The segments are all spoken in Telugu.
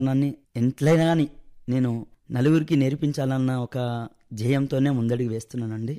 నన్ను ఎంతైనా కానీ నేను నలుగురికి నేర్పించాలన్న ఒక ధ్యేయంతోనే ముందడుగు వేస్తున్నానండి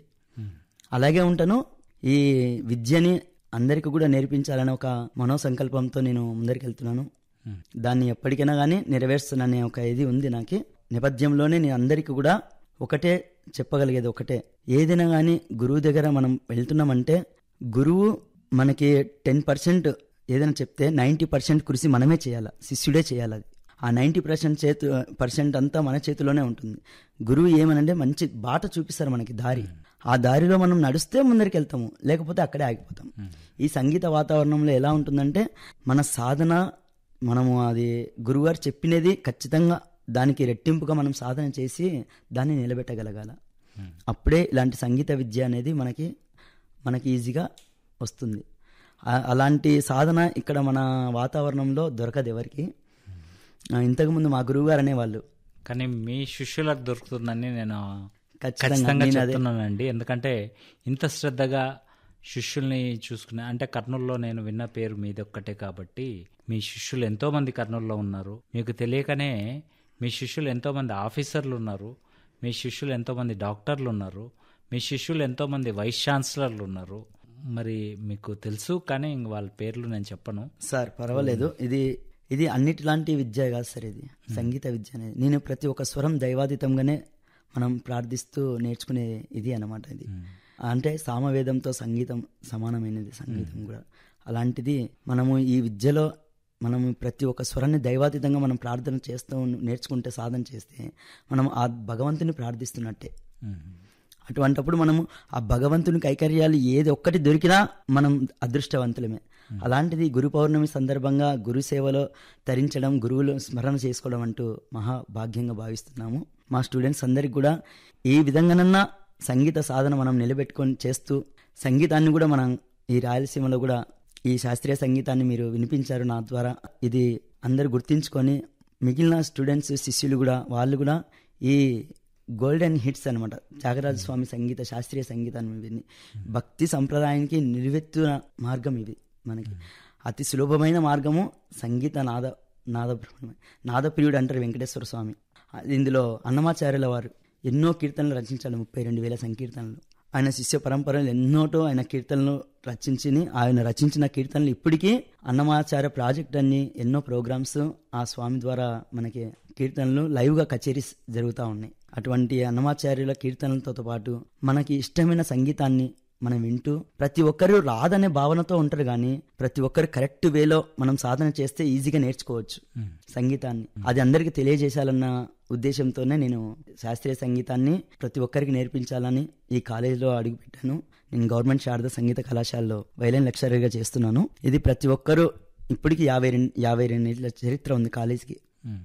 అలాగే ఉంటాను ఈ విద్యని అందరికీ కూడా నేర్పించాలనే ఒక మనోసంకల్పంతో నేను ముందరికి వెళ్తున్నాను దాన్ని ఎప్పటికైనా కానీ నెరవేరుస్తాననే ఒక ఇది ఉంది నాకు నేపథ్యంలోనే నేను అందరికీ కూడా ఒకటే చెప్పగలిగేది ఒకటే ఏదైనా కానీ గురువు దగ్గర మనం వెళ్తున్నామంటే గురువు మనకి టెన్ పర్సెంట్ ఏదైనా చెప్తే నైంటీ పర్సెంట్ కృషి మనమే చేయాలి శిష్యుడే చేయాలి అది ఆ నైంటీ పర్సెంట్ చేతు పర్సెంట్ అంతా మన చేతిలోనే ఉంటుంది గురువు ఏమనంటే మంచి బాట చూపిస్తారు మనకి దారి ఆ దారిలో మనం నడిస్తే ముందరికి వెళ్తాము లేకపోతే అక్కడే ఆగిపోతాం ఈ సంగీత వాతావరణంలో ఎలా ఉంటుందంటే మన సాధన మనము అది గురువుగారు చెప్పినది ఖచ్చితంగా దానికి రెట్టింపుగా మనం సాధన చేసి దాన్ని నిలబెట్టగలగాల అప్పుడే ఇలాంటి సంగీత విద్య అనేది మనకి మనకి ఈజీగా వస్తుంది ఆ- అలాంటి సాధన ఇక్కడ మన వాతావరణంలో దొరకదు ఎవరికి ఆ, ఇంతకుముందు మా గురువు గారు అనేవాళ్ళు కానీ మీ శిష్యులకు దొరుకుతుందని నేను ఖచ్చితంగా ఖచ్చితంగా నేను అదే చెప్తున్నానండి ఎందుకంటే ఇంత శ్రద్ధగా శిష్యుల్ని చూసుకునే అంటే కర్నూలులో నేను విన్న పేరు మీది ఒక్కటే కాబట్టి మీ శిష్యులు ఎంతో మంది కర్నూలులో ఉన్నారు మీకు తెలియకనే మీ శిష్యులు ఎంతో మంది ఆఫీసర్లు ఉన్నారు మీ శిష్యులు ఎంతో మంది డాక్టర్లు ఉన్నారు మీ శిష్యులు ఎంతో మంది వైస్ ఛాన్సలర్లు ఉన్నారు మరి మీకు తెలుసు కానీ ఇంక వాళ్ళ పేర్లు నేను చెప్పను సార్ పర్వాలేదు ఇది ఇది అన్నిటిలాంటి విద్య కాదు సార్ ఇది సంగీత విద్య అనేది నేను ప్రతి ఒక్క స్వరం దైవాతీతంగానే మనం ప్రార్థిస్తూ నేర్చుకునే ఇది అన్నమాట ఇది అంటే సామవేదంతో సంగీతం సమానమైనది సంగీతం కూడా అలాంటిది మనము ఈ విద్యలో మనము ప్రతి ఒక్క స్వరాన్ని దైవాతీతంగా మనం ప్రార్థన చేస్తూ నేర్చుకుంటే సాధన చేస్తే మనం ఆ భగవంతుని ప్రార్థిస్తున్నట్టే అటువంటప్పుడు మనము ఆ భగవంతుని కైకర్యాలు ఏది ఒక్కటి దొరికినా మనం అదృష్టవంతులమే అలాంటిది గురు పౌర్ణమి సందర్భంగా గురు సేవలో తరించడం గురువులు స్మరణ చేసుకోవడం అంటూ మహా భాగ్యంగా భావిస్తున్నాము మా స్టూడెంట్స్ అందరికి కూడా ఈ విధంగానన్నా సంగీత సాధన మనం నిలబెట్టుకొని చేస్తూ సంగీతాన్ని కూడా మనం ఈ రాయలసీమలో కూడా ఈ శాస్త్రీయ సంగీతాన్ని మీరు వినిపించారు నా ద్వారా ఇది అందరు గుర్తించుకొని మిగిలిన స్టూడెంట్స్ శిష్యులు కూడా వాళ్ళు కూడా ఈ గోల్డెన్ హిట్స్ అనమాట త్యాగరాజ స్వామి సంగీత శాస్త్రీయ సంగీతాన్ని విని భక్తి సంప్రదాయానికి నిలువెత్తున మార్గం ఇది మనకి అతి సులభమైన మార్గము సంగీత నాద నాద నాదప్రియుడు అంటారు వెంకటేశ్వర స్వామి అది ఇందులో అన్నమాచార్యుల వారు ఎన్నో కీర్తనలు రచించాడు ముప్పై రెండు వేల సంకీర్తనలు ఆయన శిష్య పరంపరలు ఎన్నోటో ఆయన కీర్తనలు రచించి ఆయన రచించిన కీర్తనలు ఇప్పటికీ అన్నమాచార్య ప్రాజెక్ట్ అన్ని ఎన్నో ప్రోగ్రామ్స్ ఆ స్వామి ద్వారా మనకి కీర్తనలు లైవ్గా కచేరీస్ జరుగుతూ ఉన్నాయి అటువంటి అన్నమాచార్యుల కీర్తనలతో పాటు మనకి ఇష్టమైన సంగీతాన్ని మనం వింటూ ప్రతి ఒక్కరు రాదనే భావనతో ఉంటారు కానీ ప్రతి ఒక్కరు కరెక్ట్ వేలో మనం సాధన చేస్తే ఈజీగా నేర్చుకోవచ్చు సంగీతాన్ని అది అందరికీ తెలియజేశాలన్న ఉద్దేశంతోనే నేను శాస్త్రీయ సంగీతాన్ని ప్రతి ఒక్కరికి నేర్పించాలని ఈ కాలేజీలో అడుగుపెట్టాను నేను గవర్నమెంట్ శారద సంగీత కళాశాలలో వైలెన్ లెక్చరర్గా చేస్తున్నాను ఇది ప్రతి ఒక్కరూ ఇప్పటికి యాభై రెండు యాభై రెండేళ్ల చరిత్ర ఉంది కాలేజీకి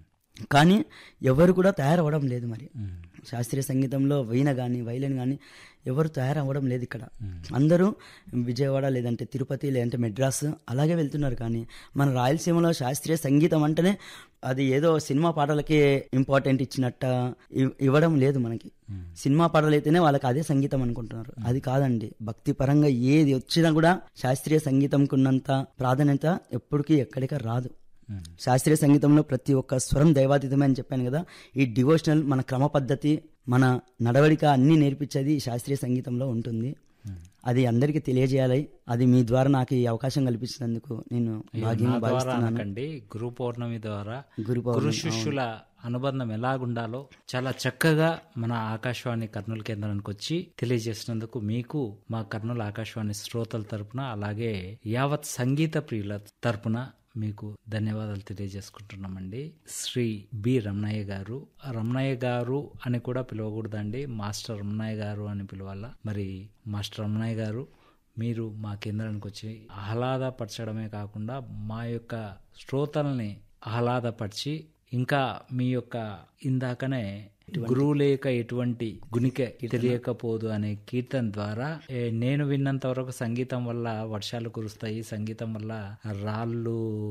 కానీ ఎవరు కూడా తయారవ్వడం లేదు మరి శాస్త్రీయ సంగీతంలో వీణ కానీ వైలిన్ కానీ ఎవరు తయారవ్వడం లేదు ఇక్కడ అందరూ విజయవాడ లేదంటే తిరుపతి లేదంటే మెడ్రాస్ అలాగే వెళ్తున్నారు కానీ మన రాయలసీమలో శాస్త్రీయ సంగీతం అంటేనే అది ఏదో సినిమా పాటలకే ఇంపార్టెంట్ ఇచ్చినట్ట ఇవ్- ఇవ్వడం లేదు మనకి సినిమా పాటలు అయితేనే వాళ్ళకి అదే సంగీతం అనుకుంటున్నారు అది కాదండి భక్తి పరంగా ఏది వచ్చినా కూడా శాస్త్రీయ సంగీతంకు ఉన్నంత ప్రాధాన్యత ఎప్పటికీ ఎక్కడికి రాదు శాస్త్రీయ సంగీతంలో ప్రతి ఒక్క స్వరం దైవాతీతమే అని చెప్పాను కదా ఈ డివోషనల్ మన క్రమ పద్ధతి మన నడవడిక అన్ని నేర్పించేది ఈ శాస్త్రీయ సంగీతంలో ఉంటుంది అది అందరికీ తెలియజేయాలి అది మీ ద్వారా నాకు ఈ అవకాశం కల్పించినందుకు నేను నా భాగ్యంగా ద్వారా భావిస్తున్నాను అనకండి గురు పౌర్ణమి ద్వారా గురు గురు శిష్యుల అనుబంధం ఎలాగుండాలో చాలా చక్కగా మన ఆకాశవాణి కర్నూలు కేంద్రానికి వచ్చి తెలియజేసినందుకు మీకు మా కర్నూలు ఆకాశవాణి శ్రోతల తరపున అలాగే యావత్ సంగీత ప్రియుల తరపున మీకు ధన్యవాదాలు తెలియజేసుకుంటున్నామండి శ్రీ బి రమణయ్య గారు రమణయ్య గారు అని కూడా పిలవకూడదండి మాస్టర్ రమణయ్య గారు అని పిలవాలా మరి మాస్టర్ రమణయ్య గారు మీరు మా కేంద్రానికి వచ్చి ఆహ్లాదపరచడమే కాకుండా మా యొక్క శ్రోతల్ని ఆహ్లాదపరిచి ఇంకా మీ యొక్క ఇందాకనే గురువు లేక ఎటువంటి గుణిక తెలియకపోదు అనే కీర్తన ద్వారా ఏ, నేను విన్నంత వరకు సంగీతం వల్ల వర్షాలు కురుస్తాయి సంగీతం వల్ల రాళ్ళు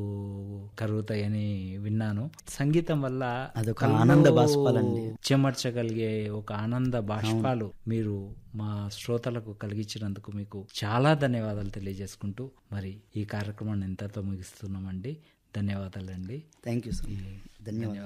కరుగుతాయని విన్నాను సంగీతం వల్ల అదొక కళ్ళు ఆనంద బాష్పాలండి. చెమర్చగలిగే ఒక ఆనంద బాష్పాలు మీరు మా శ్రోతలకు కలిగించినందుకు మీకు చాలా ధన్యవాదాలు తెలియజేసుకుంటూ మరి ఈ కార్యక్రమాన్ని ఇంతతో ముగిస్తున్నామండి ధన్యవాదాలండి థ్యాంక్ యూ సో మచ్ ధన్యవాదాలు